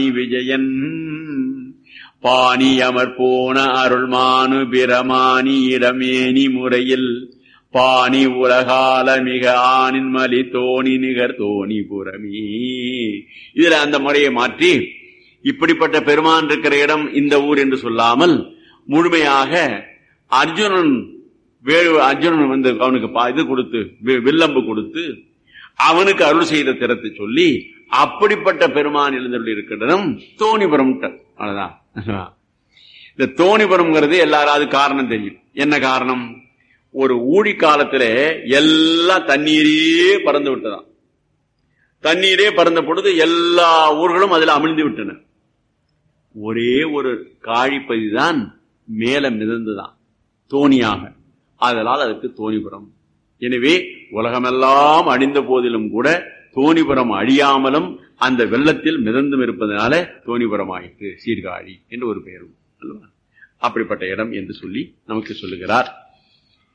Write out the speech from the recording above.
விஜயன் பாணியமர் போன அருள்மானு பிரமாணி இடமேனி முறையில் பாணி உலகால மிக ஆணின் மலி தோணி நிகர் தோணி புறமீ இதுல அந்த முறையை மாற்றி இப்படிப்பட்ட பெருமான் இருக்கிற இடம் இந்த ஊர் என்று சொல்லாமல் முழுமையாக அர்ஜுனன் வேறு அர்ஜுனன் வந்து அவனுக்கு பா- இது கொடுத்து வி- வில்லம்பு கொடுத்து அவனுக்கு அருள் செய்த திறத்தை சொல்லி அப்படிப்பட்ட பெருமான் எழுந்தருள் இருக்கின்றதும் தோணிபுரம் அவ்வளவுதான் இந்த தோணிபுரம்ங்கிறது எல்லாரும் அது காரணம் தெரியும் என்ன காரணம் ஒரு ஊழி காலத்துல எல்லாம் தண்ணீரே பறந்து விட்டதாம் தண்ணீரே பறந்த பொழுது எல்லா ஊர்களும் அதில் அமிழ்ந்து விட்டன ஒரே ஒரு காழிப்பதி தான் மேல மிதந்துதான் தோணியாக அதனால் அதுக்கு தோணிபுரம் எனவே உலகமெல்லாம் அழிந்த போதிலும் கூட தோணிபுரம் அழியாமலும் அந்த வெள்ளத்தில் மிதந்தும் இருப்பதனால தோணிபுரம் ஆயிற்று சீர்காழி என்று ஒரு பெயரும் அல்லவா அப்படிப்பட்ட இடம் என்று சொல்லி நமக்கு சொல்லுகிறார்